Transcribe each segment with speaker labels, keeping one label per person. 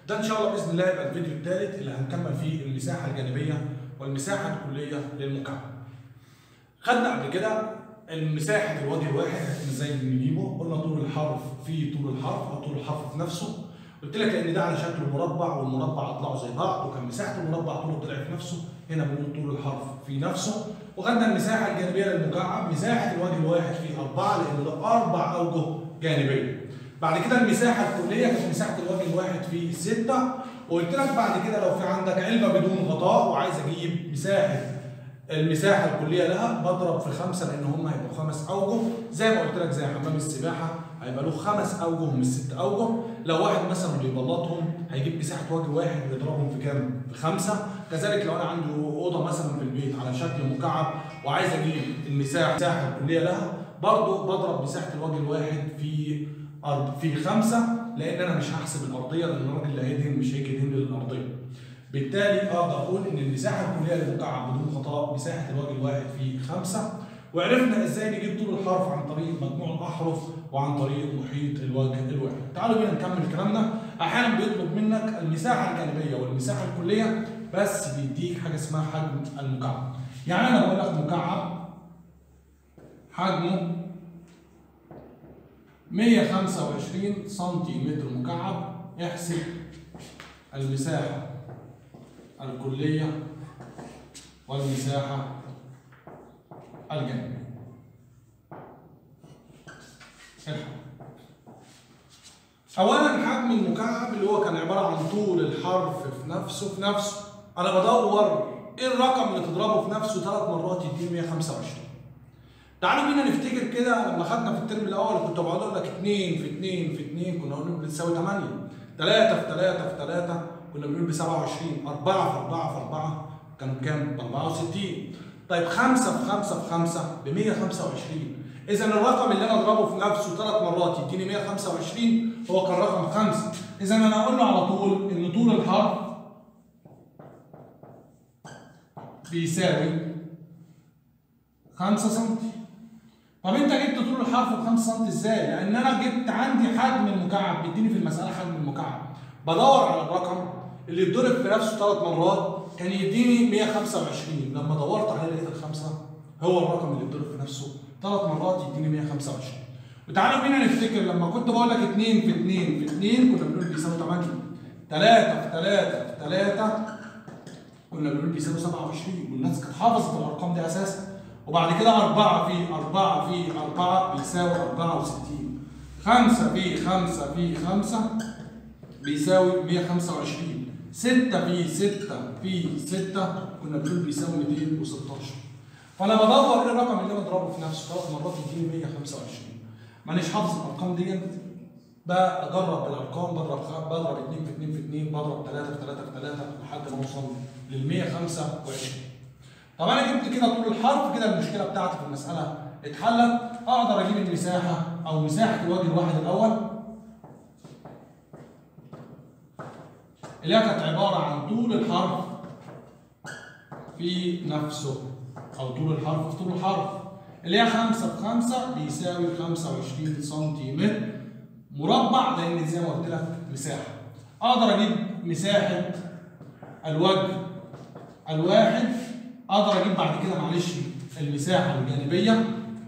Speaker 1: ده ان شاء الله باذن الله يبقى الفيديو الثالث اللي هنكمل فيه المساحه الجانبيه والمساحه الكليه للمكعب خدنا قبل كده المساحه الوجه الواحد ازاي نجيبه قلنا طول الحرف في طول الحرف او طول الحرف في نفسه قلت لك ان ده على شكل مربع والمربع اضلاعه زي بعض وكان مساحه المربع طوله طلع في نفسه هنا بنقول طول الحرف في نفسه وخدنا المساحه الجانبيه للمكعب مساحه الوجه الواحد في اربعه لان ده اربع اوجه جانبيه بعد كده المساحه الكليه كانت مساحه الوجه الواحد في سته وقلت لك بعد كده لو في عندك علبه بدون غطاء وعايز اجيب مساحه المساحه الكليه لها بضرب في خمسه لان هم هيبقوا خمس اوجه زي ما قلت لك زي حمام السباحه هيبقى له خمس اوجه من الست اوجه لو واحد مثلا بيبلطهم هيجيب مساحه وجه واحد ويضربهم في كام؟ في خمسه كذلك لو انا عندي اوضه مثلا في البيت على شكل مكعب وعايز اجيب المساحه المساحه الكليه لها برضه بضرب مساحه الوجه الواحد في أرض في خمسه لان انا مش هحسب الارضيه لان الراجل اللي هيدهن مش هيجي يدهن للارضيه. بالتالي اقدر اقول ان المساحه الكليه للمكعب بدون خطا مساحه الوجه الواحد في خمسه وعرفنا ازاي نجيب طول الحرف عن طريق مجموع الاحرف وعن طريق محيط الوجه الواحد. تعالوا بينا نكمل كلامنا احيانا بيطلب منك المساحه الجانبيه والمساحه الكليه بس بيديك حاجه اسمها حجم المكعب. يعني انا بقول لك مكعب حجمه 125 سنتيمتر مكعب احسب المساحه الكليه والمساحه الجانبيه. اولا حجم المكعب اللي هو كان عباره عن طول الحرف في نفسه في نفسه انا بدور ايه الرقم اللي تضربه في نفسه ثلاث مرات يديني 125 تعالوا بينا نفتكر كده لما خدنا في الترم الاول كنت بقعد اقول لك 2 في 2 في 2 كنا بنقول بتساوي 8 3 في 3 في 3 كنا بنقول ب 27 4 في 4 في 4 كانوا بكام؟ ب 64 طيب 5 في 5 في 5 ب 125 اذا الرقم اللي انا اضربه في نفسه ثلاث مرات يديني 125 هو كان رقم 5 اذا انا اقول له على طول ان طول الحرف بيساوي 5 سم طب انت جبت طول الحرف ب 5 سم ازاي؟ لان انا جبت عندي حجم المكعب بيديني في المساله حجم المكعب بدور على الرقم اللي يتضرب في نفسه ثلاث مرات كان يديني 125 لما دورت عليه لقيت الخمسه هو الرقم اللي اتضرب في نفسه ثلاث مرات يديني 125 وتعالوا بينا نفتكر لما كنت بقول لك 2 في 2 في 2 كنا بنقول بيساوي 8 3 في 3 في 3 كنا بنقول بيساوي 27 والناس كانت حافظت الارقام دي اساسا وبعد كده 4 في 4 في 4 بيساوي 64 5 في 5 في 5 بيساوي 125 6 في 6 في 6 كنا بنقول بيساوي 216 فانا بدور ايه الرقم اللي انا اضربه في نفسه ثلاث مرات يديني 125 مانيش حافظ الارقام ديت بجرب بالارقام بضرب خ... بضرب 2 في 2 في 2 بضرب 3 في 3 في 3 لحد ما اوصل لل 125 طب انا جبت كده طول الحرف كده المشكله بتاعتي في المساله اتحلت اقدر اجيب المساحه او مساحه الوجه الواحد الاول اللي هي كانت عباره عن طول الحرف في نفسه او طول الحرف في طول الحرف اللي هي 5 في 5 بيساوي 25 سنتيمتر مربع لان زي ما قلت لك مساحه اقدر اجيب مساحه الوجه الواحد اقدر اجيب بعد كده معلش المساحه الجانبيه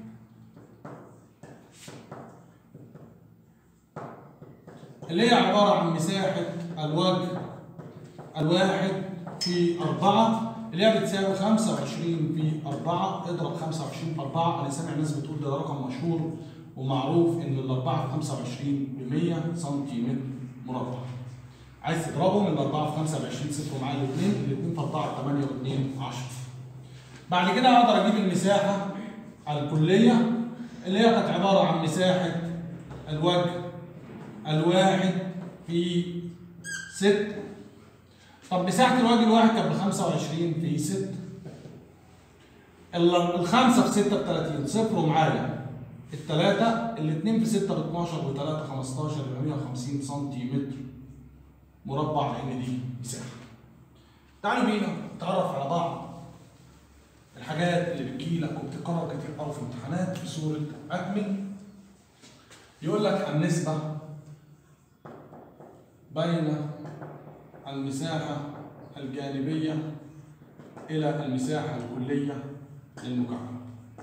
Speaker 1: اللي هي عباره عن مساحه الوجه الواحد في أربعة اللي هي بتساوي 25 في 4 اضرب 25 في 4 انا سامع ناس بتقول ده رقم مشهور ومعروف ان الاربعه في 25 ب 100 سنتيمتر مربع. عايز تضربه من 4 في 25 صفر معايا الاثنين الاثنين في 4 8 و2 10. بعد كده اقدر اجيب المساحه الكليه اللي هي كانت عباره عن مساحه الوجه الواحد في 6 طب مساحة الوجه الواحد كانت ب 25 في 6 الخمسة في 6 ب 30 صفر ومعايا الثلاثة الاثنين في 6 ب 12 و3 15 يبقى 150 سنتيمتر مربع لأن دي مساحة. تعالوا بينا نتعرف على بعض الحاجات اللي بتجيلك وبتتكرر كتير قوي في امتحانات في صورة أكمل يقول لك النسبة بين المساحة الجانبية إلى المساحة الكلية للمكعب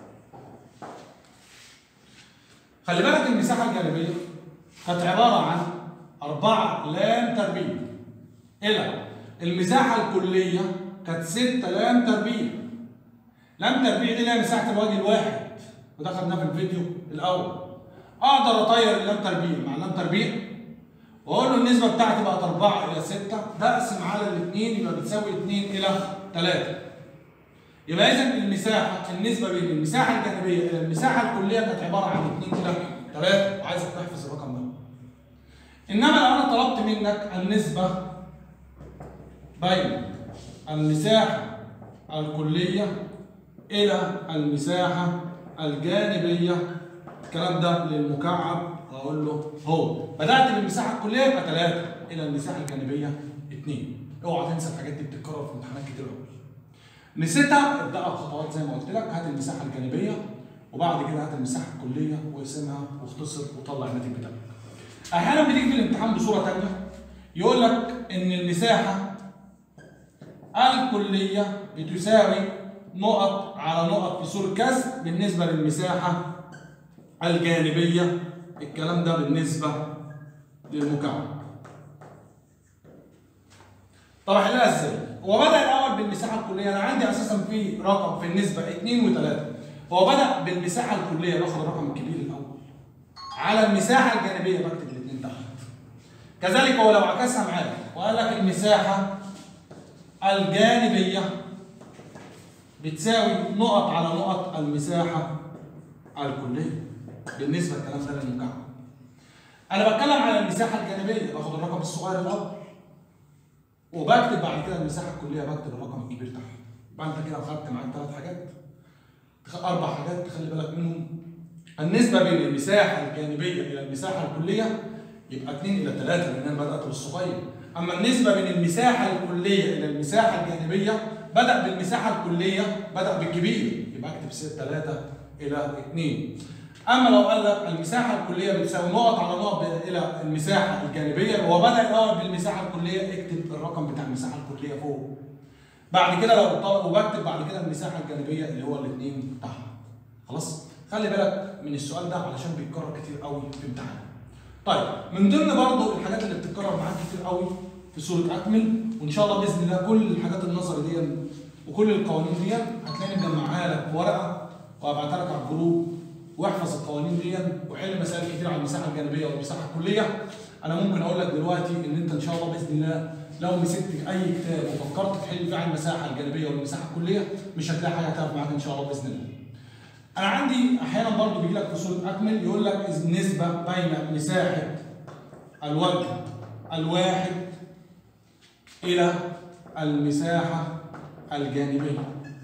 Speaker 1: خلي بالك المساحة الجانبية كانت عبارة عن أربعة لام تربيع إلى المساحة الكلية كانت ستة لام تربيع لام تربيع دي اللي هي مساحة الوجه الواحد وده خدناه في الفيديو الأول أقدر أطير اللام تربيع مع اللام تربيع وأقول له النسبة بتاعتي بقت 4 إلى 6 بقسم على الاثنين يبقى بتساوي 2 إلى 3 يبقى إذا المساحة النسبة بين المساحة الجانبية إلى المساحة الكلية كانت عبارة عن 2 إلى 3 وعايزك تحفظ الرقم ده إنما لو أنا طلبت منك النسبة بين المساحة الكلية إلى المساحة الجانبية الكلام ده للمكعب أقول له هو بدأت بالمساحة الكلية يبقى 3 إلى المساحة الجانبية 2 اوعى تنسى الحاجات دي بتتكرر في امتحانات كتير قوي نسيتها ابدأها بخطوات زي ما قلت لك هات المساحة الجانبية وبعد كده هات المساحة الكلية واقسمها واختصر وطلع الناتج بتاعك. أحيانا بتيجي في الامتحان بصورة تانية يقول لك إن المساحة الكلية بتساوي نقط على نقط في صورة كسر بالنسبة للمساحة الجانبية الكلام ده بالنسبة للمكعب. طب احلها ازاي؟ هو بدأ الأول بالمساحة الكلية، أنا عندي أساسا في رقم في النسبة 2 و3. هو بدأ بالمساحة الكلية باخد الرقم الكبير الأول. على المساحة الجانبية بكتب الاثنين تحت. كذلك هو لو عكسها معاك وقال لك المساحة الجانبية بتساوي نقط على نقط المساحة الكلية. بالنسبة الكلام ده للمكعب. أنا بتكلم على المساحة الجانبية باخد الرقم الصغير الأول. وبكتب بعد كده المساحه الكليه بكتب الرقم الكبير تحت يبقى انت كده اخدت معاك ثلاث حاجات اربع حاجات تخلي بالك منهم النسبه بين المساحه الجانبيه الى المساحه الكليه يبقى 2 الى 3 لان انا بدات بالصغير اما النسبه بين المساحه الكليه الى المساحه الجانبيه بدا بالمساحه الكليه بدا بالكبير يبقى اكتب 3 الى 2 اما لو قال لك المساحه الكليه بتساوي نقط على نقط الى المساحه الجانبيه هو بدا الاول بالمساحه الكليه اكتب الرقم بتاع المساحه الكليه فوق بعد كده لو طلب وبكتب بعد كده المساحه الجانبيه اللي هو الاثنين تحت خلاص خلي بالك من السؤال ده علشان بيتكرر كتير قوي في امتحان طيب من ضمن برضو الحاجات اللي بتتكرر معاك كتير قوي في سوره اكمل وان شاء الله باذن الله كل الحاجات النظري دي وكل القوانين دي هتلاقيني مجمعها لك في ورقه وهبعتها لك على الجروب واحفظ القوانين دي وحل مسائل كتير على المساحه الجانبيه والمساحه الكليه انا ممكن اقول لك دلوقتي ان انت ان شاء الله باذن الله لو مسكت اي كتاب وفكرت تحل فيه عن المساحه الجانبيه والمساحه الكليه مش هتلاقي حاجه هتقف معاك ان شاء الله باذن الله. انا عندي احيانا برضو بيجي لك في سوره اكمل يقول لك النسبه بين مساحه الوجه الواحد الى المساحه الجانبيه.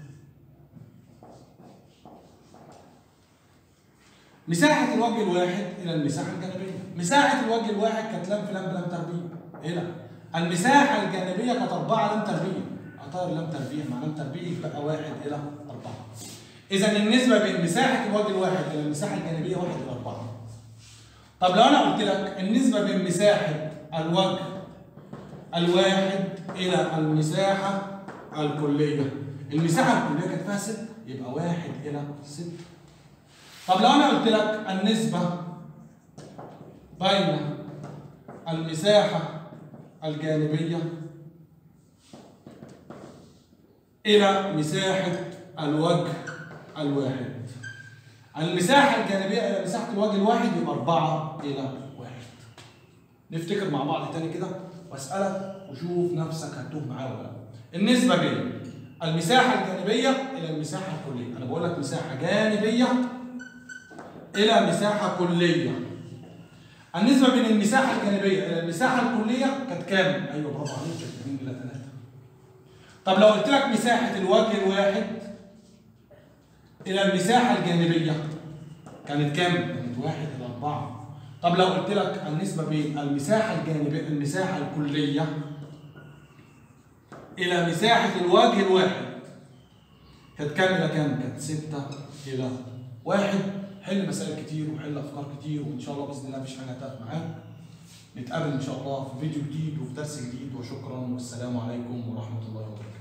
Speaker 1: مساحة الوجه الواحد إلى المساحة الجانبية. مساحة الوجه الواحد كانت لام في لام بلام تربيع. إلى المساحة الجانبية كانت أربعة لام تربيع. أطير لام تربيع مع لام تربيع يبقى واحد إلى أربعة. إذا النسبة بين مساحة الوجه الواحد إلى المساحة الجانبية واحد إلى أربعة. طب لو أنا قلت لك النسبة بين مساحة الوجه الواحد إلى المساحة الكلية. المساحة الكلية كانت فيها ست يبقى واحد إلى ست. طب لو انا قلت لك النسبة بين المساحة الجانبية إلى مساحة الوجه الواحد. المساحة الجانبية إلى مساحة الوجه الواحد يبقى 4 إلى 1. نفتكر مع بعض تاني كده وأسألك وشوف نفسك هتتوه معايا ولا لا. النسبة بين المساحة الجانبية إلى المساحة الكلية، أنا بقول لك مساحة جانبية إلى مساحة كلية. النسبة بين المساحة الجانبية إلى المساحة الكلية كانت كام؟ أيوه برافو عليك 2 إلى 3. طب لو قلت لك مساحة الوجه الواحد إلى المساحة الجانبية كانت كام؟ كانت 1 إلى 4. طب لو قلت لك النسبة بين المساحة الجانبية المساحة الكلية إلى مساحة الوجه الواحد كانت كام إلى كام؟ كانت 6 إلى 1 حل مسائل كتير وحل افكار كتير وان شاء الله باذن الله مفيش حاجه هتقف معاك نتقابل ان شاء الله في فيديو جديد وفي درس جديد وشكرا والسلام عليكم ورحمه الله وبركاته